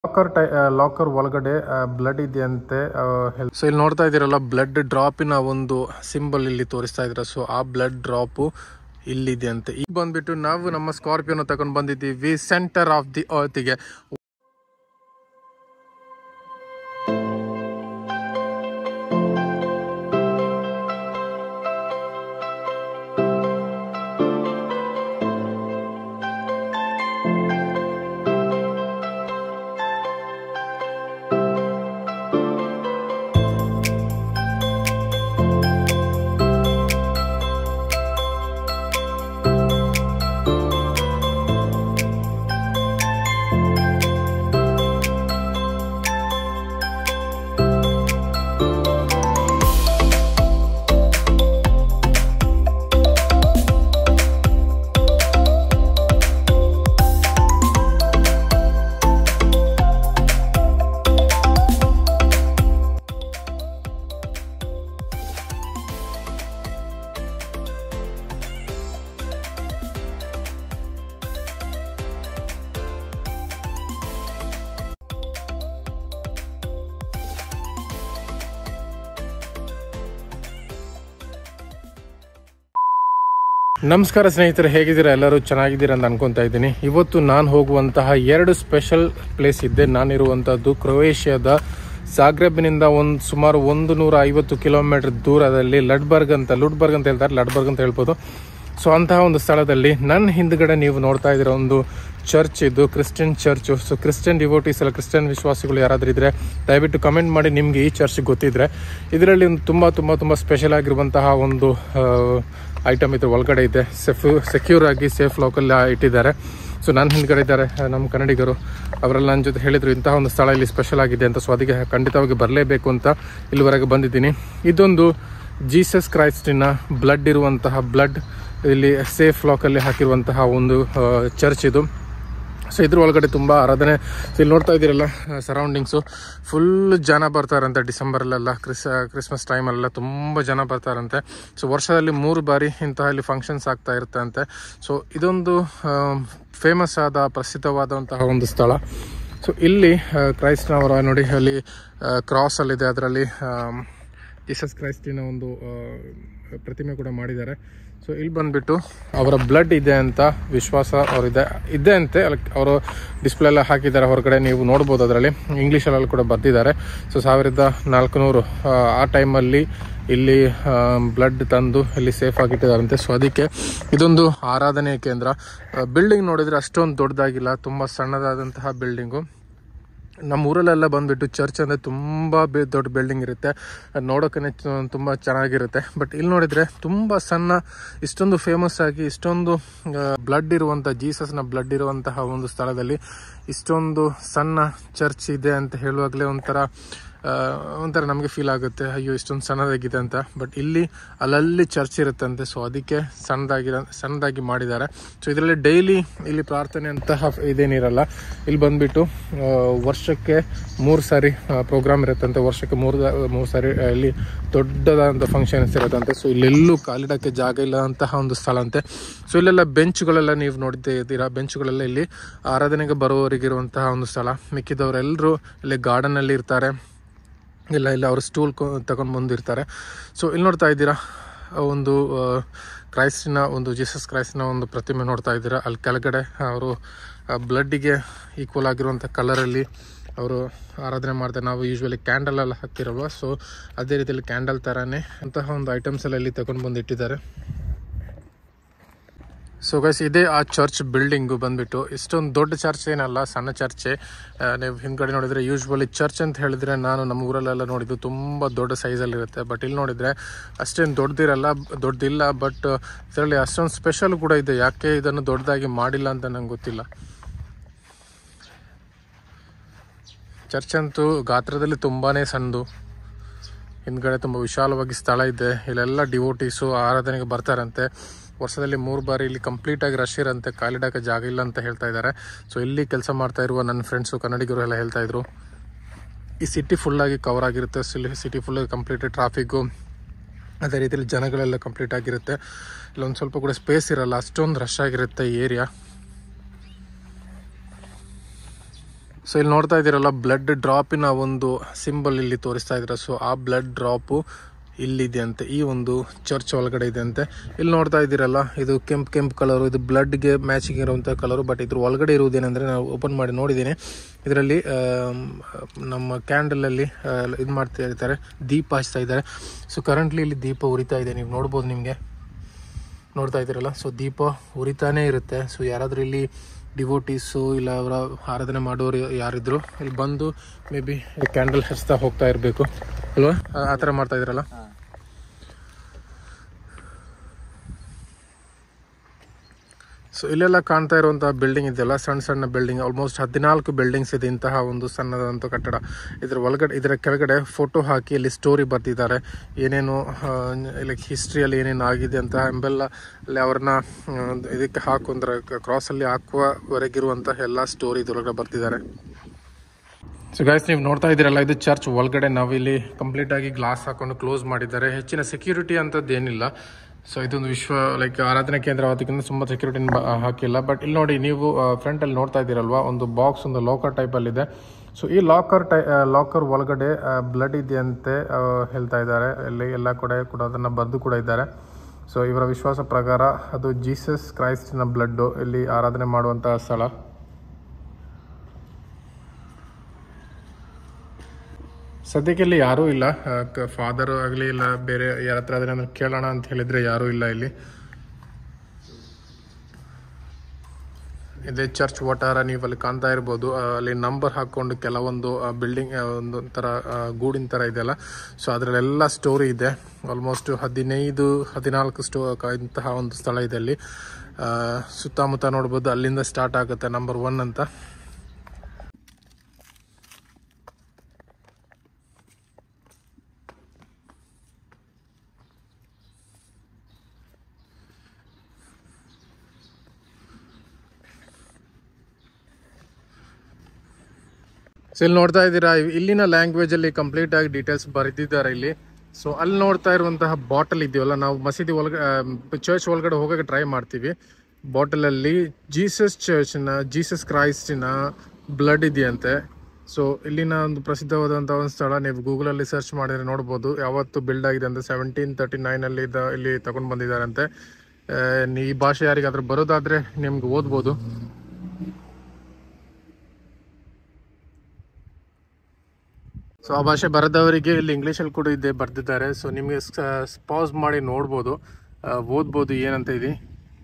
Locker ಟೈ locker ಒಳಗಡೆ blood ಇದೆಯಂತೆ ಸೊ ಇಲ್ಲಿ ನೋಡ್ತಾ ಇದ್ದೀರಲ್ಲ ಬ್ಲಡ್ ಡ್ರಾಪಿನ ಒಂದು ಸಿಂಬಲ್ ಇಲ್ಲಿ ತೋರಿಸ್ತಾ ಇದ್ದೀರಾ ಸೊ ಆ ಬ್ಲಡ್ ಡ್ರಾಪ್ ಇಲ್ಲಿದೆಯಂತೆ ಈಗ ಬಂದ್ಬಿಟ್ಟು ನಾವು ನಮ್ಮ ಸ್ಕಾರ್ಪಿಯೋನ ತಗೊಂಡು ಬಂದಿದ್ದೀವಿ ಸೆಂಟರ್ ಆಫ್ ದಿ ಅರ್ತ್ಗೆ ನಮಸ್ಕಾರ ಸ್ನೇಹಿತರೆ ಹೇಗಿದ್ದೀರಾ ಎಲ್ಲರೂ ಚೆನ್ನಾಗಿದ್ದೀರಾ ಅಂತ ಅನ್ಕೊಂತಾ ಇದ್ದೀನಿ ಇವತ್ತು ನಾನು ಹೋಗುವಂತಹ ಎರಡು ಸ್ಪೆಷಲ್ ಪ್ಲೇಸ್ ಇದ್ದೆ ನಾನಿರುವಂತಹದ್ದು ಕ್ರೊವೇಷಿಯಾದ ಜಾಗ್ರೆಬ್ನಿಂದ ಒಂದು ಸುಮಾರು ಒಂದು ನೂರ ಐವತ್ತು ಕಿಲೋಮೀಟರ್ ದೂರದಲ್ಲಿ ಲಡ್ಬರ್ಗ್ ಅಂತ ಲುಡ್ಬರ್ಗ್ ಅಂತ ಹೇಳ್ತಾರೆ ಲಡ್ಬರ್ಗ್ ಅಂತ ಹೇಳ್ಬೋದು ಸೊ ಅಂತಹ ಒಂದು ಸ್ಥಳದಲ್ಲಿ ನನ್ನ ಹಿಂದ್ಗಡೆ ನೀವು ನೋಡ್ತಾ ಇದ್ದೀರಾ ಒಂದು ಚರ್ಚ್ ಇದು Christian church so Christian devotees ಎಲ್ಲ ಕ್ರಿಶ್ಚಿಯನ್ ವಿಶ್ವಾಸಿಗಳು ಯಾರಾದ್ರೂ ಇದ್ರೆ ದಯವಿಟ್ಟು ಕಮೆಂಟ್ ಮಾಡಿ ನಿಮ್ಗೆ ಈ ಚರ್ಚ್ ಗೊತ್ತಿದ್ರೆ ಇದರಲ್ಲಿ ಒಂದು ತುಂಬಾ ತುಂಬಾ ತುಂಬಾ ಸ್ಪೆಷಲ್ ಆಗಿರುವಂತಹ ಒಂದು ಐಟಮ್ ಇದ್ರ ಒಳಗಡೆ ಇದೆ ಸೆಫ್ ಸೆಕ್ಯೂರ್ ಆಗಿ ಸೇಫ್ ಲಾಕಲ್ಲಿ ಇಟ್ಟಿದ್ದಾರೆ ಸೊ ನನ್ನ ಹಿಂದ್ಗಡೆ ಇದ್ದಾರೆ ಆ, ನಮ್ಮ ಕನ್ನಡಿಗರು ಅವರೆಲ್ಲ ನನ್ನ ಜೊತೆ ಹೇಳಿದ್ರು ಇಂತಹ ಒಂದು ಸ್ಥಳ ಇಲ್ಲಿ ಸ್ಪೆಷಲ್ ಆಗಿದೆ ಅಂತ ಸೊ ಅದಕ್ಕೆ ಖಂಡಿತವಾಗಿ ಬರಲೇಬೇಕು ಅಂತ ಇಲ್ಲಿವರೆಗೆ ಬಂದಿದ್ದೀನಿ ಇದೊಂದು ಜೀಸಸ್ ಕ್ರೈಸ್ಟಿನ ಬ್ಲಡ್ ಇರುವಂತಹ ಬ್ಲಡ್ ಇಲ್ಲಿ ಸೇಫ್ ಲಾಕಲ್ಲಿ ಹಾಕಿರುವಂತಹ ಒಂದು ಚರ್ಚ್ ಇದು ಸೊ ಇದ್ರ ಒಳಗಡೆ ತುಂಬ ಆರಾಧನೆ ಸೊ ಇಲ್ಲಿ ನೋಡ್ತಾ ಇದ್ದೀರಲ್ಲ ಸರೌಂಡಿಂಗ್ಸು ಫುಲ್ ಜನ ಬರ್ತಾರಂತೆ ಡಿಸೆಂಬರಲ್ಲೆಲ್ಲ ಕ್ರಿಸ್ ಕ್ರಿಸ್ಮಸ್ ಟೈಮಲ್ಲೆಲ್ಲ ತುಂಬ ಜನ ಬರ್ತಾರಂತೆ ಸೊ ವರ್ಷದಲ್ಲಿ ಮೂರು ಬಾರಿ ಇಂತಹ ಇಲ್ಲಿ ಫಂಕ್ಷನ್ಸ್ ಆಗ್ತಾ ಇರುತ್ತೆ ಅಂತೆ ಸೊ ಇದೊಂದು ಫೇಮಸ್ ಆದ ಪ್ರಸಿದ್ಧವಾದಂತಹ ಒಂದು ಸ್ಥಳ ಸೊ ಇಲ್ಲಿ ಆ, ಕ್ರೈಸ್ತನವರ ನೋಡಿ ಅಲ್ಲಿ ಕ್ರಾಸ್ ಅಲ್ಲಿದೆ ಅದರಲ್ಲಿ ಜೀಸಸ್ ಕ್ರೈಸ್ಟಿನ ಒಂದು ಆ, ಪ್ರತಿಮೆ ಕೂಡ ಮಾಡಿದ್ದಾರೆ ಸೊ ಇಲ್ಲಿ ಬಂದ್ಬಿಟ್ಟು ಅವರ ಬ್ಲಡ್ ಇದೆ ಅಂತ ವಿಶ್ವಾಸ ಅವರಿದೆ ಇದೆ ಅಂತೆ ಅಲ್ಲಿ ಅವರು ಡಿಸ್ಪ್ಲೇ ಎಲ್ಲ ಹಾಕಿದ್ದಾರೆ ಹೊರಗಡೆ ನೀವು ನೋಡ್ಬೋದು ಅದರಲ್ಲಿ ಇಂಗ್ಲೀಷಲ್ಲಿ ಕೂಡ ಬರ್ದಿದ್ದಾರೆ ಸೊ ಸಾವಿರದ ನಾಲ್ಕುನೂರು ಆ, ಆ ಟೈಮಲ್ಲಿ ಇಲ್ಲಿ ಬ್ಲಡ್ ತಂದು ಇಲ್ಲಿ ಸೇಫ್ ಆಗಿಟ್ಟಿದ್ದಾರಂತೆ ಸೊ ಅದಕ್ಕೆ ಇದೊಂದು ಆರಾಧನೆಯ ಕೇಂದ್ರ ಬಿಲ್ಡಿಂಗ್ ನೋಡಿದ್ರೆ ಅಷ್ಟೊಂದು ದೊಡ್ಡದಾಗಿಲ್ಲ ತುಂಬ ಸಣ್ಣದಾದಂತಹ ಬಿಲ್ಡಿಂಗು ನಮ್ಮ ಊರಲ್ಲೆಲ್ಲ ಬಂದ್ಬಿಟ್ಟು ಚರ್ಚ್ ಅಂದರೆ ತುಂಬ ಬೆ ದೊಡ್ಡ ಬಿಲ್ಡಿಂಗ್ ಇರುತ್ತೆ ಅದ್ ನೋಡೋಕೆ ತುಂಬ ಚೆನ್ನಾಗಿರುತ್ತೆ ಬಟ್ ಇಲ್ಲಿ ನೋಡಿದರೆ ತುಂಬ ಸಣ್ಣ ಇಷ್ಟೊಂದು ಫೇಮಸ್ ಆಗಿ ಇಷ್ಟೊಂದು ಬ್ಲಡ್ ಇರುವಂಥ ಜೀಸಸ್ನ ಬ್ಲಡ್ ಇರುವಂತಹ ಒಂದು ಸ್ಥಳದಲ್ಲಿ ಇಷ್ಟೊಂದು ಸಣ್ಣ ಚರ್ಚ್ ಇದೆ ಅಂತ ಹೇಳುವಾಗಲೇ ಒಂಥರ ಆ, ಒಂಥರ ನಮಗೆ ಫೀಲ್ ಆಗುತ್ತೆ ಅಯ್ಯೋ ಇಷ್ಟೊಂದು ಸಣ್ಣದಾಗಿದೆ ಅಂತ ಬಟ್ ಇಲ್ಲಿ ಅಲ್ಲಲ್ಲಿ ಚರ್ಚ್ ಇರುತ್ತಂತೆ ಸೊ ಅದಕ್ಕೆ ಸಣ್ಣದಾಗಿ ಸಣ್ಣದಾಗಿ ಮಾಡಿದ್ದಾರೆ ಸೊ ಇದರಲ್ಲಿ ಡೈಲಿ ಇಲ್ಲಿ ಪ್ರಾರ್ಥನೆ ಅಂತಹ ಇದೇನಿರಲ್ಲ ಇಲ್ಲಿ ಬಂದ್ಬಿಟ್ಟು ಆ, ವರ್ಷಕ್ಕೆ ಮೂರು ಸಾರಿ ಪ್ರೋಗ್ರಾಮ್ ಇರುತ್ತಂತೆ ವರ್ಷಕ್ಕೆ ಮೂರು ಮೂರು ಸಾರಿ ಆ, ಇಲ್ಲಿ ದೊಡ್ಡದಾದಂಥ ಫಂಕ್ಷನ್ಸ್ ಇರುತ್ತಂತೆ ಸೊ ಇಲ್ಲೆಲ್ಲೂ ಕಾಲಿಡಕ್ಕೆ ಜಾಗ ಇಲ್ಲದಂತಹ ಒಂದು ಸ್ಥಳ ಅಂತೆ ಸೊ ಇಲ್ಲೆಲ್ಲ ಬೆಂಚ್ಗಳೆಲ್ಲ ನೀವು ನೋಡ್ತಾ ಇದ್ದೀರಾ ಬೆಂಚ್ಗಳೆಲ್ಲ ಇಲ್ಲಿ ಆರಾಧನೆಗೆ ಬರುವವರಿಗಿರುವಂತಹ ಒಂದು ಸ್ಥಳ ಮಿಕ್ಕಿದವರೆಲ್ಲರೂ ಇಲ್ಲಿ ಗಾರ್ಡನಲ್ಲಿ ಇರ್ತಾರೆ ಇಲ್ಲ ಇಲ್ಲ ಅವರು ಸ್ಟೂಲ್ ತಗೊಂಡು ಬಂದಿರ್ತಾರೆ ಸೊ ಇಲ್ಲಿ ನೋಡ್ತಾ ಇದ್ದೀರಾ ಆ ಒಂದು ಆ, ಕ್ರೈಸ್ಟಿನ ಒಂದು ಜೀಸಸ್ ಕ್ರೈಸ್ಟಿನ ಒಂದು ಪ್ರತಿಮೆ ನೋಡ್ತಾ ಇದ್ದೀರಾ ಅಲ್ಲಿ ಕೆಳಗಡೆ ಅವರು ಬ್ಲಡ್ಡಿಗೆ ಈಕ್ವಲ್ ಆಗಿರುವಂಥ ಕಲರಲ್ಲಿ ಅವರು ಆರಾಧನೆ ಮಾಡ್ತಾರೆ ನಾವು ಯೂಶ್ವಲಿ ಕ್ಯಾಂಡಲ್ ಎಲ್ಲ ಹಾಕ್ತಿರಲ್ವ ಸೊ ಅದೇ ರೀತಿಯಲ್ಲಿ ಕ್ಯಾಂಡಲ್ ಥರನೇ ಅಂತಹ ಒಂದು ಐಟಮ್ಸ್ ಎಲ್ಲ ಇಲ್ಲಿ ತಗೊಂಡು ಬಂದು ಇಟ್ಟಿದ್ದಾರೆ ಸೊ ಗೈಸ್ ಇದೇ ಆ ಚರ್ಚ್ ಬಿಲ್ಡಿಂಗು ಬಂದ್ಬಿಟ್ಟು ಇಷ್ಟೊಂದು ದೊಡ್ಡ ಚರ್ಚ್ ಏನಲ್ಲ ಸಣ್ಣ ಚರ್ಚೆ ಆ, ನೀವು ಹಿಂದ್ಗಡೆ ನೋಡಿದ್ರೆ ಯೂಶ್ವಲಿ ಚರ್ಚ್ ಅಂತ ಹೇಳಿದ್ರೆ ನಾನು ನಮ್ಮ ಊರಲ್ಲೆಲ್ಲ ನೋಡಿದ್ದು ತುಂಬ ದೊಡ್ಡ ಸೈಜಲ್ಲಿ ಇರುತ್ತೆ ಬಟ್ ಇಲ್ಲಿ ನೋಡಿದ್ರೆ ಅಷ್ಟೇನು ದೊಡ್ಡದಿರಲ್ಲ ದೊಡ್ಡದಿಲ್ಲ ಬಟ್ ಇದರಲ್ಲಿ ಅಷ್ಟೊಂದು ಸ್ಪೆಷಲ್ ಕೂಡ ಇದೆ ಯಾಕೆ ಇದನ್ನು ದೊಡ್ಡದಾಗಿ ಮಾಡಿಲ್ಲ ಅಂತ ನಂಗೆ ಗೊತ್ತಿಲ್ಲ ಚರ್ಚ್ ಅಂತೂ ಗಾತ್ರದಲ್ಲಿ ತುಂಬಾನೇ ಸಣ್ಣದು ಹಿಂದ್ಗಡೆ ತುಂಬ ವಿಶಾಲವಾಗಿ ಸ್ಥಳ ಇದೆ ಇಲ್ಲೆಲ್ಲ ಡಿವೋಟೀಸು ಆರಾಧನೆಗೆ ಬರ್ತಾರಂತೆ ವರ್ಷದಲ್ಲಿ ಮೂರು ಬಾರಿ ಇಲ್ಲಿ ಕಂಪ್ಲೀಟ್ ಆಗಿ ರಶ್ ಇರಂತೆ ಕಾಲಿಡಕ್ಕೆ ಜಾಗ ಇಲ್ಲ ಅಂತ ಹೇಳ್ತಾ ಇದ್ದಾರೆ ಸೊ ಇಲ್ಲಿ ಕೆಲಸ ಮಾಡ್ತಾ ಇರುವ ನನ್ನ ಫ್ರೆಂಡ್ಸು ಕನ್ನಡಿಗರು ಎಲ್ಲ ಹೇಳ್ತಾ ಇದ್ರು ಈ ಸಿಟಿ ಫುಲ್ಲಾಗಿ ಕವರ್ ಆಗಿರುತ್ತೆ ಸಿಟಿ ಫುಲ್ ಕಂಪ್ಲೀಟ್ ಟ್ರಾಫಿಕ್ಕು ಅದೇ ರೀತಿಯಲ್ಲಿ ಜನಗಳೆಲ್ಲ ಕಂಪ್ಲೀಟ್ ಆಗಿರುತ್ತೆ ಇಲ್ಲೊಂದು ಸ್ವಲ್ಪ ಕೂಡ ಸ್ಪೇಸ್ ಇರಲ್ಲ ಅಷ್ಟೊಂದು ರಶ್ ಆಗಿರುತ್ತೆ ಈ ಏರಿಯಾ ಸೊ ಇಲ್ಲಿ ನೋಡ್ತಾ ಇದ್ದೀರಲ್ಲ ಬ್ಲಡ್ ಡ್ರಾಪಿನ ಒಂದು ಸಿಂಬಲ್ ಇಲ್ಲಿ ತೋರಿಸ್ತಾ ಇದ್ದಾರೆ ಸೊ ಆ ಬ್ಲಡ್ ಡ್ರಾಪು ಇಲ್ಲಿದೆ ಅಂತೆ ಈ ಒಂದು ಚರ್ಚ್ ಒಳಗಡೆ ಇದೆ ಅಂತೆ ಇಲ್ಲಿ ನೋಡ್ತಾ ಇದ್ದೀರಲ್ಲ ಇದು ಕೆಂಪು ಕೆಂಪು ಕಲರು ಇದು ಬ್ಲಡ್ಗೆ ಮ್ಯಾಚಿಂಗ್ ಇರುವಂಥ ಕಲರು ಬಟ್ ಇದ್ರ ಒಳಗಡೆ ಇರುವುದೇನೆಂದರೆ ನಾವು ಓಪನ್ ಮಾಡಿ ನೋಡಿದ್ದೀನಿ ಇದರಲ್ಲಿ ನಮ್ಮ ಕ್ಯಾಂಡಲಲ್ಲಿ ಇದು ಮಾಡ್ತಾ ಇರ್ತಾರೆ ದೀಪ ಹಚ್ತಾ ಇದ್ದಾರೆ ಸೊ ಕರೆಂಟ್ಲಿ ಇಲ್ಲಿ ದೀಪ ಉರಿತಾ ಇದೆ ನೀವು ನೋಡ್ಬೋದು ನಿಮಗೆ ನೋಡ್ತಾ ಇದ್ದೀರಲ್ಲ ಸೊ ದೀಪ ಉರಿತಾನೇ ಇರುತ್ತೆ ಸೊ ಯಾರಾದರೂ ಇಲ್ಲಿ ಡಿವೋಟೀಸು ಇಲ್ಲ ಅವರ ಆರಾಧನೆ ಮಾಡೋರು ಯಾರಿದ್ರು ಇಲ್ಲಿ ಬಂದು ಮೇ ಬಿ ಕ್ಯಾಂಡಲ್ ಹಚ್ತಾ ಹೋಗ್ತಾ ಇರಬೇಕು ಅಲ್ವಾ ಆ- ಆ ಥರ ಮಾಡ್ತಾ ಇದ್ರಲ್ಲ ಸೊ ಇಲ್ಲೆಲ್ಲ ಕಾಣ್ತಾ ಇರುವಂತಹ ಬಿಲ್ಡಿಂಗ್ ಇದೆಯಲ್ಲ ಸಣ್ಣ ಸಣ್ಣ ಬಿಲ್ಡಿಂಗ್ ಆಲ್ಮೋಸ್ಟ್ ಹದಿನಾಲ್ಕು ಬಿಲ್ಡಿಂಗ್ಸ್ ಇದೆ ಇಂತಹ ಒಂದು ಸಣ್ಣದಂತ ಕಟ್ಟಡ ಇದ್ರ ಒಳಗಡೆ ಇದರ ಕೆಳಗಡೆ ಫೋಟೋ ಹಾಕಿ ಇಲ್ಲಿ ಸ್ಟೋರಿ ಬರ್ತಿದ್ದಾರೆ ಏನೇನು ಲೈಕ್ ಹಿಸ್ಟ್ರಿಯಲ್ಲಿ ಏನೇನು ಆಗಿದೆ ಅಂತ ಎಂಬೆಲ್ಲ ಅಲ್ಲಿ ಅವ್ರನ್ನ ಆ, ಇದಕ್ಕೆ ಹಾಕೊಂಡ್ರೆ ಕ್ರಾಸಲ್ಲಿ ಹಾಕುವವರೆಗಿರುವಂತಹ ಎಲ್ಲ ಸ್ಟೋರಿ ಇದ್ರೊಳಗಡೆ ಬರ್ತಿದ್ದಾರೆ ಸೊ ಗೈಸ್ ನೀವು ನೋಡ್ತಾ ಇದ್ದೀರಲ್ಲ ಇದು ಚರ್ಚ್ ಒಳಗಡೆ ನಾವು ಇಲ್ಲಿ ಕಂಪ್ಲೀಟ್ ಆಗಿ ಗ್ಲಾಸ್ ಹಾಕೊಂಡು ಕ್ಲೋಸ್ ಮಾಡಿದ್ದಾರೆ ಹೆಚ್ಚಿನ ಸೆಕ್ಯೂರಿಟಿ ಅಂತದ್ದು ಏನಿಲ್ಲ ಸೊ ಇದೊಂದು ವಿಶ್ವ ಲೈಕ್ ಆರಾಧನಾ ಕೇಂದ್ರ ಅದಕ್ಕಿಂತ ತುಂಬ ಸೆಕ್ಯೂರಿಟಿ ಹಾಕಿಲ್ಲ ಬಟ್ ಇಲ್ಲಿ ನೋಡಿ ನೀವು ಫ್ರಂಟ್ ಅಲ್ಲಿ ನೋಡ್ತಾ ಇದ್ದೀರಲ್ವಾ ಒಂದು ಬಾಕ್ಸ್ ಒಂದು ಲಾಕರ್ ಟೈಪ್ ಅಲ್ಲಿ ಇದೆ ಸೊ ಈ ಲಾಕರ್ ಟೈ ಲಾಕರ್ ಒಳಗಡೆ ಬ್ಲಡ್ ಇದೆಯಂತೆ ಆ, ಹೇಳ್ತಾ ಇದ್ದಾರೆ ಇಲ್ಲಿ ಎಲ್ಲ ಕಡೆ ಕೂಡ ಅದನ್ನ ಬರೆದು ಕೂಡ ಇದ್ದಾರೆ ಸೊ ಇವರ ವಿಶ್ವಾಸ ಪ್ರಕಾರ ಅದು ಜೀಸಸ್ ಕ್ರೈಸ್ಟಿನ ಬ್ಲಡ್ ಇಲ್ಲಿ ಆರಾಧನೆ ಮಾಡುವಂತಹ ಸ್ಥಳ ಸದ್ಯಕ್ಕೆ ಇಲ್ಲಿ ಯಾರೂ ಇಲ್ಲ ಫಾದರ್ ಆಗಲಿ ಇಲ್ಲ ಬೇರೆ ಯಾರ ಹತ್ರ ಅದನ್ನ ಕೇಳೋಣ ಅಂತ ಹೇಳಿದ್ರೆ ಯಾರೂ ಇಲ್ಲ ಇಲ್ಲಿ ಇದೇ ಚರ್ಚ್ ಒಟ್ಟಾರ ನೀವು ಅಲ್ಲಿ ಕಾಣ್ತಾ ಇರ್ಬೋದು ಆ, ಅಲ್ಲಿ ನಂಬರ್ ಹಾಕೊಂಡು ಕೆಲವೊಂದು ಬಿಲ್ಡಿಂಗ್ ಒಂದು ಥರ ಆ, ಗೂಡಿನ ಥರ ಇದೆಯಲ್ಲ ಸೊ ಅದರಲ್ಲೆಲ್ಲ ಸ್ಟೋರಿ ಇದೆ ಆಲ್ಮೋಸ್ಟ್ ಹದಿನೈದು ಹದಿನಾಲ್ಕು ಸ್ಟೋ ಇಂತಹ ಒಂದು ಸ್ಥಳ ಇದೆ ಅಲ್ಲಿ ಆ, ಸುತ್ತಮುತ್ತ ನೋಡ್ಬೋದು ಅಲ್ಲಿಂದ ಸ್ಟಾರ್ಟ್ ಆಗುತ್ತೆ ನಂಬರ್ ಒನ್ ಅಂತ ಸೊ ಇಲ್ಲಿ ನೋಡ್ತಾ ಇದ್ದೀರಾ ಇವ್- ಇಲ್ಲಿನ ಲ್ಯಾಂಗ್ವೇಜ್ ಅಲ್ಲಿ ಕಂಪ್ಲೀಟ್ ಆಗಿ ಡೀಟೇಲ್ಸ್ ಬರೆದಿದ್ದಾರೆ ಇಲ್ಲಿ ಸೊ ಅಲ್ಲಿ ನೋಡ್ತಾ ಇರುವಂತಹ ಬಾಟಲ್ ಇದೆಯಲ್ಲ ನಾವು ಮಸೀದಿ ಒಳಗಡೆ ಚರ್ಚ್ ಒಳಗಡೆ ಹೋಗಕ್ಕೆ ಟ್ರೈ ಮಾಡ್ತೀವಿ ಬಾಟಲ್ ಅಲ್ಲಿ ಜೀಸಸ್ ಚರ್ಚ್ನ ಜೀಸಸ್ ಕ್ರೈಸ್ಟಿನ ಬ್ಲಡ್ ಇದೆಯಂತೆ ಸೊ ಇಲ್ಲಿನ ಒಂದು ಪ್ರಸಿದ್ಧವಾದಂತಹ ಒಂದು ಸ್ಥಳ ನೀವು ಗೂಗಲ್ ಅಲ್ಲಿ ಸರ್ಚ್ ಮಾಡಿದ್ರೆ ನೋಡ್ಬೋದು ಯಾವತ್ತು ಬಿಲ್ಡ್ ಆಗಿದೆ ಅಂತ ಸೆವೆಂಟೀನ್ ತರ್ಟಿ ನೈನ್ ಅಲ್ಲಿ ಇದ ಇಲ್ಲಿ ತಗೊಂಡ್ ಬಂದಿದ್ದಾರಂತೆ ಆ, ಈ ಭಾಷೆ ಯಾರಿಗಾದ್ರೂ ಬರೋದಾದ್ರೆ ನಿಮ್ಗೆ ಓದ್ಬೋದು ಸೊ ಆ ಭಾಷೆ ಬರದವರಿಗೆ ಇಲ್ಲಿ ಇಂಗ್ಲೀಷಲ್ಲಿ ಕೂಡ ಇದೆ ಬರ್ದಿದ್ದಾರೆ ಸೊ ನಿಮಗೆ ಪಾಸ್ ಮಾಡಿ ನೋಡ್ಬೋದು ಆ, ಓದ್ಬೋದು ಏನಂತ ಇದೆ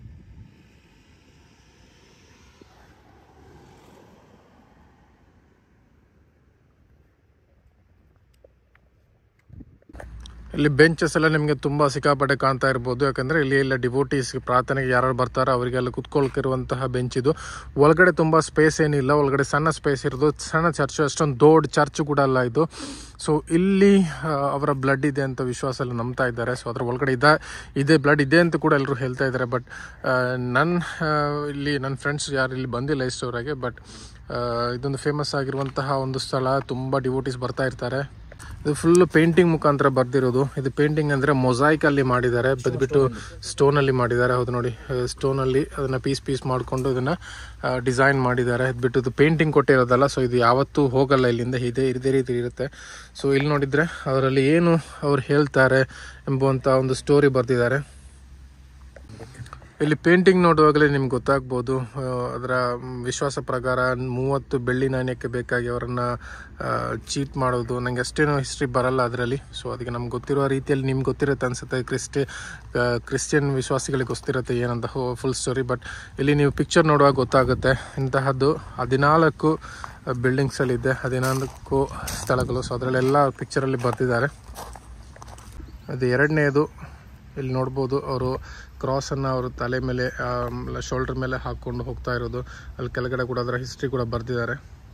ಇಲ್ಲಿ ಬೆಂಚಸ್ ಎಲ್ಲ ನಿಮಗೆ ತುಂಬಾ ಸಿಕ್ಕಾಪಟ್ಟೆ ಕಾಣ್ತಾ ಇರ್ಬೋದು ಯಾಕಂದ್ರೆ ಇಲ್ಲಿ ಎಲ್ಲ ಡಿವೋಟೀಸ್ ಪ್ರಾರ್ಥನೆಗೆ ಯಾರು ಬರ್ತಾರೋ ಅವರಿಗೆಲ್ಲ ಕುತ್ಕೊಳ್ಕಿರುವಂತಹ ಬೆಂಚ್ ಇದು ಒಳಗಡೆ ತುಂಬಾ ಸ್ಪೇಸ್ ಏನಿಲ್ಲ ಒಳಗಡೆ ಸಣ್ಣ ಸ್ಪೇಸ್ ಇರೋದು ಸಣ್ಣ ಚರ್ಚ್ ಅಷ್ಟೊಂದು ದೊಡ್ಡ ಚರ್ಚ್ ಕೂಡ ಅಲ್ಲ ಇದು ಸೊ ಇಲ್ಲಿ ಆ, ಅವರ ಬ್ಲಡ್ ಇದೆ ಅಂತ ವಿಶ್ವಾಸ ಎಲ್ಲ ನಂಬ್ತಾ ಇದ್ದಾರೆ ಸೊ ಅದ್ರ ಒಳಗಡೆ ಇದ ಇದೆ ಬ್ಲಡ್ ಇದೆ ಅಂತ ಕೂಡ ಎಲ್ಲರೂ ಹೇಳ್ತಾ ಇದ್ದಾರೆ ಬಟ್ ನನ್ನ ಇಲ್ಲಿ ನನ್ನ ಫ್ರೆಂಡ್ಸ್ ಯಾರು ಇಲ್ಲಿ ಬಂದಿಲ್ಲ ಇಷ್ಟವರೆಗೆ ಬಟ್ ಇದೊಂದು ಫೇಮಸ್ ಆಗಿರುವಂತಹ ಒಂದು ಸ್ಥಳ ತುಂಬ ಡಿವೋಟೀಸ್ ಬರ್ತಾ ಇರ್ತಾರೆ ಇದು ಫುಲ್ ಪೇಂಟಿಂಗ್ ಮುಖಾಂತರ ಬರ್ದಿರೋದು ಇದು ಪೇಂಟಿಂಗ್ ಅಂದ್ರೆ ಮೊಸೈಕ್ ಅಲ್ಲಿ ಮಾಡಿದ್ದಾರೆ ಬದ್ಬಿಟ್ಟು ಸ್ಟೋನ್ ಅಲ್ಲಿ ಮಾಡಿದ್ದಾರೆ ಹೌದು ನೋಡಿ ಸ್ಟೋನ್ ಅಲ್ಲಿ ಅದನ್ನ ಪೀಸ್ ಪೀಸ್ ಮಾಡ್ಕೊಂಡು ಇದನ್ನ ಡಿಸೈನ್ ಮಾಡಿದ್ದಾರೆ ಬಿಟ್ಟು ಇದು ಪೇಂಟಿಂಗ್ ಕೊಟ್ಟಿರೋದಲ್ಲ ಸೊ ಇದು ಯಾವತ್ತೂ ಹೋಗಲ್ಲ ಇಲ್ಲಿಂದ ಇದೇ ಇದೇ ರೀತಿ ಇರುತ್ತೆ ಸೊ ಇಲ್ಲಿ ನೋಡಿದ್ರೆ ಅದರಲ್ಲಿ ಏನು ಅವ್ರು ಹೇಳ್ತಾರೆ ಎಂಬುವಂತ ಒಂದು ಸ್ಟೋರಿ ಬರ್ದಿದ್ದಾರೆ ಇಲ್ಲಿ ಪೇಂಟಿಂಗ್ ನೋಡುವಾಗಲೇ ನಿಮ್ಗೆ ಗೊತ್ತಾಗ್ಬೋದು ಆ, ಅದರ ಮ್, ವಿಶ್ವಾಸ ಪ್ರಕಾರ ಮೂವತ್ತು ಬೆಳ್ಳಿ ನಾಣ್ಯಕ್ಕೆ ಬೇಕಾಗಿ ಅವರನ್ನ ಚೀಟ್ ಮಾಡೋದು ನಂಗೆ ಅಷ್ಟೇನೋ ಹಿಸ್ಟ್ರಿ ಬರಲ್ಲ ಅದರಲ್ಲಿ ಸೊ ಅದಕ್ಕೆ ನಮ್ಗೆ ಗೊತ್ತಿರೋ ರೀತಿಯಲ್ಲಿ ನಿಮ್ಗೆ ಗೊತ್ತಿರುತ್ತೆ ಅನ್ಸುತ್ತೆ ಕ್ರಿಸ್ಟಿ ಆ, ಕ್ರಿಶ್ಚಿಯನ್ ವಿಶ್ವಾಸಿಗಳಿಗೆ ಗೊತ್ತಿರುತ್ತೆ ಏನಂತ ಫುಲ್ ಸ್ಟೋರಿ ಬಟ್ ಇಲ್ಲಿ ನೀವು ಪಿಕ್ಚರ್ ನೋಡುವಾಗ ಗೊತ್ತಾಗುತ್ತೆ ಇಂತಹದ್ದು ಹದಿನಾಲ್ಕು ಬಿಲ್ಡಿಂಗ್ಸಲ್ಲಿದೆ ಹದಿನಾಲ್ಕು ಸ್ಥಳಗಳು ಸೊ ಅದರಲ್ಲೆಲ್ಲ ಪಿಕ್ಚರಲ್ಲಿ ಬರ್ತಿದ್ದಾರೆ ಅದು ಎರಡನೇದು ಇಲ್ಲಿ ನೋಡ್ಬೋದು ಅವರು ಕ್ರಾಸನ್ನು ಅವರು ತಲೆ ಮೇಲೆ ಶೋಲ್ಡರ್ ಮೇಲೆ ಹಾಕ್ಕೊಂಡು ಹೋಗ್ತಾ ಇರೋದು ಅಲ್ಲಿ ಕೆಳಗಡೆ ಕೂಡ ಅದರ ಹಿಸ್ಟ್ರಿ ಕೂಡ ಬರೆದಿದ್ದಾರೆ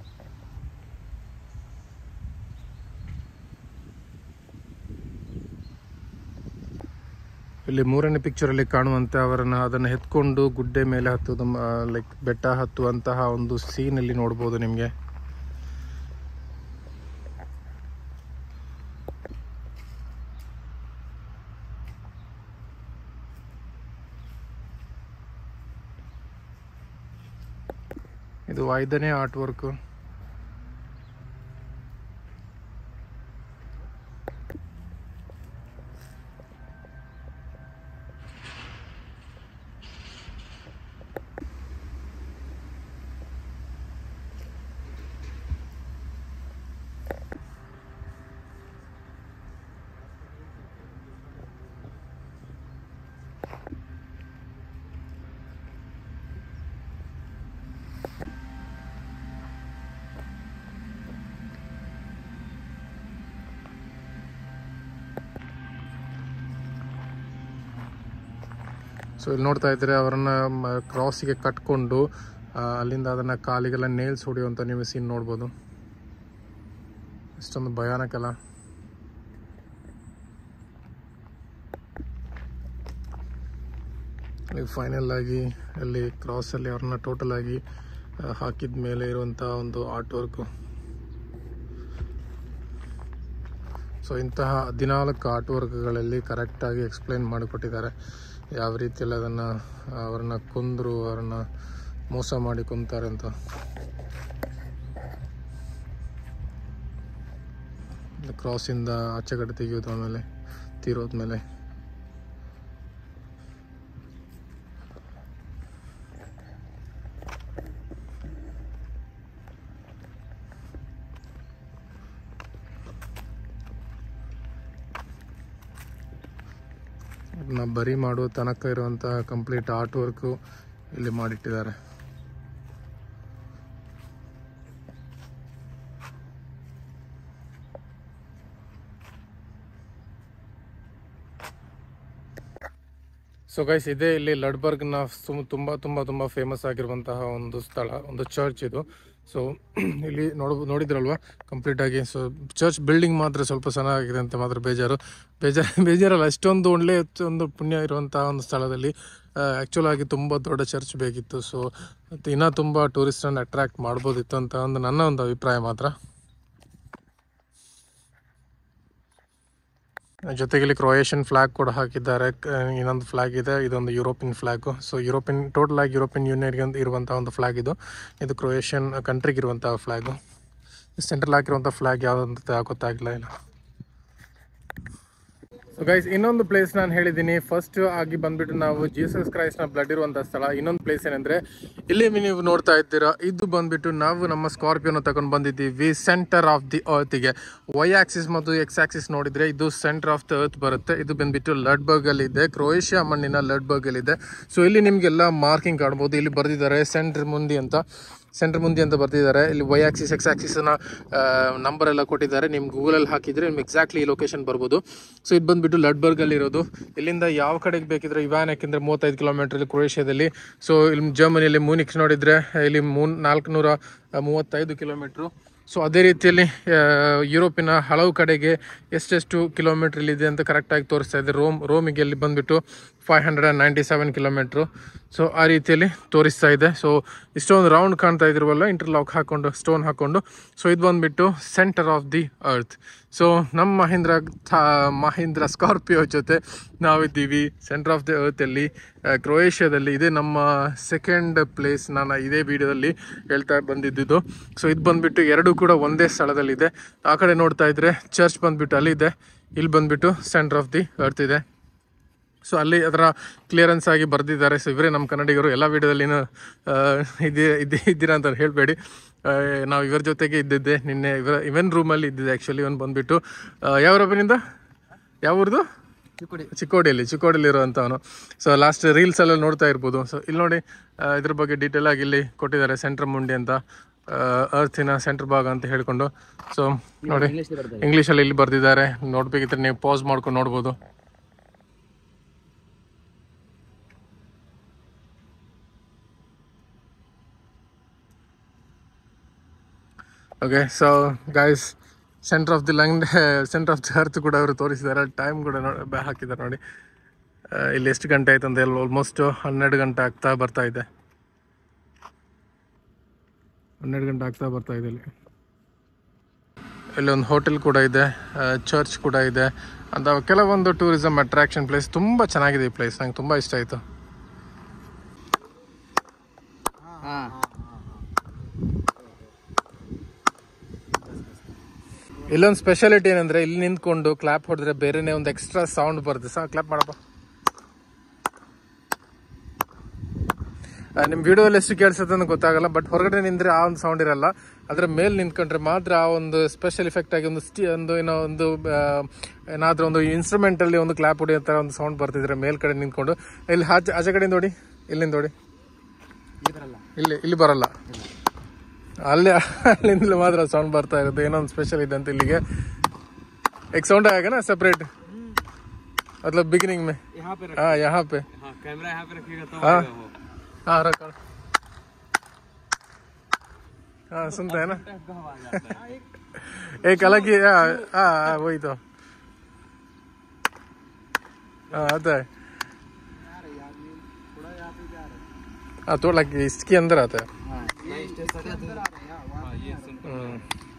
ಇಲ್ಲಿ ಮೂರನೇ ಪಿಕ್ಚರಲ್ಲಿ ಕಾಣುವಂತೆ ಅವರನ್ನ ಅದನ್ನು ಎತ್ಕೊಂಡು ಗುಡ್ಡೆ ಮೇಲೆ ಹತ್ತುವುದು ಲೈಕ್ ಬೆಟ್ಟ ಹತ್ತುವಂತಹ ಒಂದು ಸೀನ್ ಇಲ್ಲಿ ನೋಡ್ಬೋದು ನಿಮಗೆ ಇದು ಐದನೇ ಆರ್ಟ್ ವರ್ಕ್ ಸೊ ಇಲ್ಲಿ ನೋಡ್ತಾ ಇದ್ರೆ ಅವರನ್ನ ಕ್ರಾಸಿಗೆ ಕಟ್ಕೊಂಡು ಆ, ಅಲ್ಲಿಂದ ಅದನ್ನ ಕಾಲಿಗೆಲ್ಲ ನೇಲ್ಸ್ ಹೊಡೆಯುವಂಥ ನೀವು ಸೀನ್ ನೋಡ್ಬೋದು ಇಷ್ಟೊಂದು ಭಯಾನಕಲ್ಲ ಫೈನಲ್ ಆಗಿ ಅಲ್ಲಿ ಕ್ರಾಸಲ್ಲಿ ಅವ್ರನ್ನ ಟೋಟಲ್ ಆಗಿ ಆ, ಹಾಕಿದ ಮೇಲೆ ಇರುವಂಥ ಒಂದು ಆರ್ಟ್ ವರ್ಕು ಸೊ ಇಂತಹ ಹದಿನಾಲ್ಕು ಆರ್ಟ್ ವರ್ಕ್ಗಳಲ್ಲಿ ಕರೆಕ್ಟಾಗಿ ಎಕ್ಸ್ಪ್ಲೈನ್ ಮಾಡಿಕೊಟ್ಟಿದ್ದಾರೆ ಯಾವ ರೀತಿಯಲ್ಲಿ ಅದನ್ನು ಅವ್ರನ್ನ ಕೊಂದರು ಅವ್ರನ್ನ ಮೋಸ ಮಾಡಿ ಕೊಂತಾರೆ ಅಂತ ಕ್ರಾಸಿಂದ ಆಚೆ ಕಡೆ ತೆಗೆಯೋದು ಆಮೇಲೆ ತೀರೋದ್ಮೇಲೆ ಅದನ್ನ ಬರಿ ಮಾಡುವ ತನಕ ಇರುವಂತಹ ಕಂಪ್ಲೀಟ್ ಆರ್ಟ್ ವರ್ಕು ಇಲ್ಲಿ ಮಾಡಿಟ್ಟಿದ್ದಾರೆ ಸೊ ಗೈಸ್ ಇದೇ ಇಲ್ಲಿ ಲಡ್ಬರ್ಗ್ನ ಸುಮ್ ತುಂಬ ತುಂಬ ತುಂಬ ಫೇಮಸ್ ಆಗಿರುವಂತಹ ಒಂದು ಸ್ಥಳ ಒಂದು ಚರ್ಚ್ ಇದು ಸೊ ಇಲ್ಲಿ ನೋಡ್ ನೋಡಿದ್ರಲ್ವಾ ಕಂಪ್ಲೀಟ್ ಆಗಿ ಸೊ ಚರ್ಚ್ ಬಿಲ್ಡಿಂಗ್ ಮಾತ್ರ ಸ್ವಲ್ಪ ಚೆನ್ನಾಗಿದೆ ಅಂತ ಮಾತ್ರ ಬೇಜಾರು ಬೇಜಾರು ಬೇಜಾರಲ್ಲ ಅಷ್ಟೊಂದು ಒಳ್ಳೆ ಒಂದು ಪುಣ್ಯ ಇರುವಂತಹ ಒಂದು ಸ್ಥಳದಲ್ಲಿ ಆ್ಯಕ್ಚುಲ್ ಆಗಿ ತುಂಬ ದೊಡ್ಡ ಚರ್ಚ್ ಬೇಕಿತ್ತು ಸೊ ಇನ್ನೂ ತುಂಬ ಟೂರಿಸ್ಟನ್ನು ಅಟ್ರಾಕ್ಟ್ ಮಾಡ್ಬೋದಿತ್ತು ಅಂತ ಒಂದು ನನ್ನ ಒಂದು ಅಭಿಪ್ರಾಯ ಮಾತ್ರ ಜೊತೆಗೆ ಇಲ್ಲಿ ಕ್ರೊಯೇಷಿಯನ್ ಫ್ಲಾಗ್ ಕೂಡ ಹಾಕಿದ್ದಾರೆ ಕ- ಇನ್ನೊಂದು ಫ್ಲಾಗ್ ಇದೆ ಇದೊಂದು European flag so European total ಆಗಿ ಯುರೋಪಿಯನ್ ಯೂನಿಯನ್ಗೆ ಇರುವಂತಹ ಒಂದು ಫ್ಲಾಗ್ ಇದು ಇದು ಕ್ರೊಯೇಷಿಯನ್ ಕಂಟ್ರಿಗೆ ಇರುವಂತಹ ಫ್ಲಾಗು ಸೆಂಟ್ರಲ್ ಹಾಕಿರುವಂಥ ಫ್ಲಾಗ್ ಯಾವುದಂತ ಗೊತ್ತಾಗಿಲ್ಲ ಇಲ್ಲ ಸೊ ಗೈಸ್ ಇನ್ನೊಂದು ಪ್ಲೇಸ್ ನಾನು ಹೇಳಿದ್ದೀನಿ ಫಸ್ಟ್ ಆಗಿ ಬಂದ್ಬಿಟ್ಟು ನಾವು ಜೀಸಸ್ ಕ್ರೈಸ್ಟ್ ನ ಬ್ಲಡ್ ಇರುವಂತ ಸ್ಥಳ ಇನ್ನೊಂದು ಪ್ಲೇಸ್ ಏನಂದ್ರೆ ಇಲ್ಲಿ ನೀವು ನೋಡ್ತಾ ಇದ್ದೀರಾ ಇದು ಬಂದ್ಬಿಟ್ಟು ನಾವು ನಮ್ಮ ಸ್ಕಾರ್ಪಿಯೋನ ತಗೊಂಡು ಬಂದಿದ್ದೀವಿ ಸೆಂಟರ್ ಆಫ್ ದಿ ಗೆ ವೈ ಆಕ್ಸಿಸ್ ಮತ್ತು ಎಕ್ಸ್ ಆಕ್ಸಿಸ್ ನೋಡಿದ್ರೆ ಇದು ಸೆಂಟರ್ ಆಫ್ ದ ಅರ್ತ್ ಬರುತ್ತೆ ಇದು ಬಂದ್ಬಿಟ್ಟು ಲಡ್ಬರ್ಗ್ ಅಲ್ಲಿ ಇದೆ ಕ್ರೊಯೇಷಿಯಾ ಮಣ್ಣಿನ ಲಡ್ಬರ್ಗ್ ಅಲ್ಲಿ ಇದೆ ಸೊ ಇಲ್ಲಿ ನಿಮ್ಗೆಲ್ಲ ಮಾರ್ಕಿಂಗ್ ಕಾಣ್ಬೋದು ಇಲ್ಲಿ ಬರೆದಿದ್ದಾರೆ ಸೆಂಟರ್ ಮುಂದಿ ಅಂತ ಸೆಂಟರ್ ಮುಂದೆ ಅಂತ ಬರ್ತಿದ್ದಾರೆ ಇಲ್ಲಿ ವೈ ಆಕ್ಸಿಸ್ ಎಕ್ಸ್ ಆಕ್ಸಿಸ್ನ ನಂಬರ್ ಎಲ್ಲ ಕೊಟ್ಟಿದ್ದಾರೆ ನಿಮ್ಮ ಗೂಗಲಲ್ಲಿ ಹಾಕಿದರೆ ನಿಮ್ಗೆ ಎಕ್ಸಾಕ್ಟ್ಲಿ ಈ ಲೊಕೇಶನ್ ಬರ್ಬೋದು ಸೊ ಇದು ಬಂದುಬಿಟ್ಟು ಲಡ್ಬರ್ಗಲ್ಲಿ ಇರೋದು ಇಲ್ಲಿಂದ ಯಾವ ಕಡೆಗೆ ಬೇಕಿದ್ರೆ ಇವಾನ್ ಯಾಕೆಂದರೆ ಮೂವತ್ತೈದು ಕಿಲೋಮೀಟರ್ ಇಲ್ಲಿ ಕ್ರೊಯೇಷಿಯಾದಲ್ಲಿ ಸೊ ಇಲ್ಲಿ ಜರ್ಮನಿಯಲ್ಲಿ ಮೂನಿಕ್ಸ್ ನೋಡಿದರೆ ಇಲ್ಲಿ ಮೂನ್ ನಾಲ್ಕುನೂರ ಮೂವತ್ತೈದು ಕಿಲೋಮೀಟ್ರು ಸೊ ಅದೇ ರೀತಿಯಲ್ಲಿ ಆ, ಯುರೋಪಿನ ಹಲವು ಕಡೆಗೆ ಎಷ್ಟೆಷ್ಟು ಕಿಲೋಮೀಟ್ರ್ ಇಲ್ಲಿದೆ ಅಂತ ಕರೆಕ್ಟಾಗಿ ತೋರಿಸ್ತಾ ಇದೆ ರೋಮ್ ರೋಮಿಗೆ ಇಲ್ಲಿ ಬಂದುಬಿಟ್ಟು five hundred and ninety seven kilometre so ಆ ರೀತಿಯಲ್ಲಿ ತೋರಿಸ್ತಾ ಇದೆ ಸೊ ಇಷ್ಟೊಂದು ರೌಂಡ್ ಕಾಣ್ತಾ ಇದ್ರವಲ್ಲ ಇಂಟರ್ಲಾಕ್ ಹಾಕೊಂಡು ಸ್ಟೋನ್ ಹಾಕೊಂಡು ಸೊ ಇದು ಬಂದುಬಿಟ್ಟು centre of the earth so ನಮ್ಮ ಮಹೀಂದ್ರ ಥಾ ಮಹೀಂದ್ರ ಸ್ಕಾರ್ಪಿಯೋ ಜೊತೆ ನಾವಿದ್ದೀವಿ ಸೆಂಟರ್ ಆಫ್ ದಿ ಅರ್ತಲ್ಲಿ ಕ್ರೊಯೇಷಿಯಾದಲ್ಲಿ ಇದೇ ನಮ್ಮ ಸೆಕೆಂಡ್ ಪ್ಲೇಸ್ ನಾನು ಇದೇ ವಿಡಿಯೋದಲ್ಲಿ ಹೇಳ್ತಾ ಬಂದಿದ್ದು ಸೊ ಇದು ಬಂದುಬಿಟ್ಟು ಎರಡೂ ಕೂಡ ಒಂದೇ ಸ್ಥಳದಲ್ಲಿದೆ ಆ ಕಡೆ ನೋಡ್ತಾ ಇದ್ರೆ ಚರ್ಚ್ ಬಂದುಬಿಟ್ಟು ಅಲ್ಲಿದೆ ಇಲ್ಲಿ ಬಂದುಬಿಟ್ಟು ಸೆಂಟರ್ ಆಫ್ ದಿ ಅರ್ತ್ ಇದೆ ಸೊ ಅಲ್ಲಿ ಅದರ ಕ್ಲಿಯರೆನ್ಸ್ ಆಗಿ ಬರೆದಿದ್ದಾರೆ ಸೊ ಇವರೇ ನಮ್ಮ ಕನ್ನಡಿಗರು ಎಲ್ಲ ವಿಡಿಯೋದಲ್ಲಿ ಇದೇ ಇದ್ದೇ ಇದ್ದೀರಾ ಅಂತ ಹೇಳಬೇಡಿ ನಾವು ಇವರ ಜೊತೆಗೆ ಇದ್ದಿದ್ದೆ ನಿನ್ನೆ ಇವರ ಇವನ್ ರೂಮಲ್ಲಿ ಇದ್ದಿದ್ದೆ ಆ್ಯಕ್ಚುಲಿ ಇವನ್ ಬಂದುಬಿಟ್ಟು ಯಾವ ರಬ್ಬನಿಂದ ಯಾವ ಊರ್ದು ಚಿಕ್ಕುಡಿ ಚಿಕ್ಕೋಡಿಯಲ್ಲಿ ಚಿಕ್ಕೋಡಿಯಲ್ಲಿ ಇರುವಂಥವನು ಸೊ ಲಾಸ್ಟ್ ರೀಲ್ಸಲ್ಲಿ ನೋಡ್ತಾ ಇರ್ಬೋದು ಸೊ ಇಲ್ಲಿ ನೋಡಿ ಆ, ಇದ್ರ ಬಗ್ಗೆ ಡೀಟೇಲ್ ಆಗಿ ಇಲ್ಲಿ ಕೊಟ್ಟಿದ್ದಾರೆ ಸೆಂಟ್ರ್ ಮುಂಡಿ ಅಂತ ಅರ್ತಿನ ಸೆಂಟ್ರ್ ಭಾಗ ಅಂತ ಹೇಳ್ಕೊಂಡು ಸೊ ನೋಡಿ ಇಂಗ್ಲೀಷ್ ಬರ್ತದೆ ಇಂಗ್ಲೀಷಲ್ಲಿ ಇಲ್ಲಿ ಬರ್ದಿದ್ದಾರೆ ನೋಡ್ಬೇಕಿದ್ರೆ ನೀವು ಪಾಸ್ ಮಾಡ್ಕೊಂಡು ನೋಡ್ಬೋದು okay so guys centre of the lung centre of the earth ಕೂಡ ಅವರು ತೋರಿಸಿದ್ದಾರೆ ಟೈಮ್ ಕೂಡ ನೋಡಿ ಬ- ಹಾಕಿದ್ದಾರೆ ನೋಡಿ ಆ, ಇಲ್ಲಿ ಎಷ್ಟು ಗಂಟೆ ಆಯ್ತು ಅಂತ ಎಲ್ಲ ಆಲ್ಮೋಸ್ಟ್ ಹನ್ನೆರಡು ಗಂಟೆ ಆಗ್ತಾ ಬರ್ತಾ ಇದೆ ಹನ್ನೆರಡು ಗಂಟೆ ಆಗ್ತಾ ಬರ್ತಾ ಇದೆ ಇಲ್ಲಿ ಇಲ್ಲಿ ಒಂದು ಹೋಟೆಲ್ ಕೂಡ ಇದೆ ಚರ್ಚ್ ಕೂಡ ಇದೆ ಅಂತ ಕೆಲವೊಂದು ಟೂರಿಸಮ್ ಅಟ್ರಾಕ್ಷನ್ ಪ್ಲೇಸ್ ತುಂಬ ಚೆನ್ನಾಗಿದೆ ಈ ಪ್ಲೇಸ್ ನಂಗೆ ತುಂಬ ಇಷ್ಟ ಆಯಿತು ಹಾ ಇಲ್ಲೊಂದು ಸ್ಪೆಷಾಲಿಟಿ ಏನಂದ್ರೆ ಇಲ್ಲಿ ನಿಂತ್ಕೊಂಡು ಕ್ಲಾಪ್ ಹೊಡೆದ್ರೆ ಬೇರೆನೇ ಒಂದು ಎಕ್ಸ್ಟ್ರಾ ಸೌಂಡ್ ಬರುತ್ತೆ ಸಾ ಕ್ಲಾಪ್ ಮಾಡಪ್ಪ ಆ, ನಿಮ್ ವಿಡಿಯೋದಲ್ಲಿ ಎಷ್ಟು ಕೇಳಿಸುತ್ತೆ ಅಂತ ಗೊತ್ತಾಗಲ್ಲ ಬಟ್ ಹೊರಗಡೆ ನಿಂದ್ರೆ ಆ ಒಂದು ಸೌಂಡ್ ಇರಲ್ಲ ಅದ್ರ ಮೇಲೆ ನಿಂತ್ಕೊಂಡ್ರೆ ಮಾತ್ರ ಆ ಒಂದು ಸ್ಪೆಷಲ್ ಇಫೆಕ್ಟ್ ಆಗಿ ಒಂದು ಸ್ಟಿ ಒಂದು ಏನೋ ಒಂದು ಆ, ಏನಾದ್ರೂ ಒಂದು ಇನ್ಸ್ಟ್ರೂಮೆಂಟ್ ಅಲ್ಲಿ ಒಂದು ಕ್ಲಾಪ್ ಹೊಡೆಯೋ ತರ ಒಂದು ಸೌಂಡ್ ಬರ್ತಿದ್ರೆ ಮೇಲ್ಗಡೆ ನಿಂತ್ಕೊಂಡು ಇಲ್ಲಿ ಆಚೆ ಆಚೆ ಕಡೆ ನೋಡಿ ಇಲ್ಲಿಂದ ನೋಡಿ ಇಲ್ಲಿ ಬರಲ್ಲ ಇಲ್ಲಿ ಇಲ್ಲಿ ಬರಲ್ಲ ಅಲ್ಲಿ ಅಲ್ಲಿಂದಲೂ ಮಾತ್ರ ಸೌಂಡ್ ಬರ್ತಾ ಇರುತ್ತೆ ಏನೋ ಒಂದು ಸ್ಪೆಷಲ್ ಇದೆ ಅಂತ ಇಲ್ಲಿಗೆ ಈಗ ಸೌಂಡ್ ಆಗನ ಸಪ್ರೇಟ್ मतलब बिगिनिंग में यहाँ पे हाँ यहाँ पे हाँ कैमरा यहाँ पे रखिएगा तो हाँ। आएगा वो। हाँ रखो हाँ सुनते हैं ना टाइप का आवाज आता है एक अलग ही हाँ हाँ हाँ, वही तो हाँ आता है हाँ थोड़ा इसके अंदर आता है हाँ ये स्टेशन हाँ ये सुन हम्म।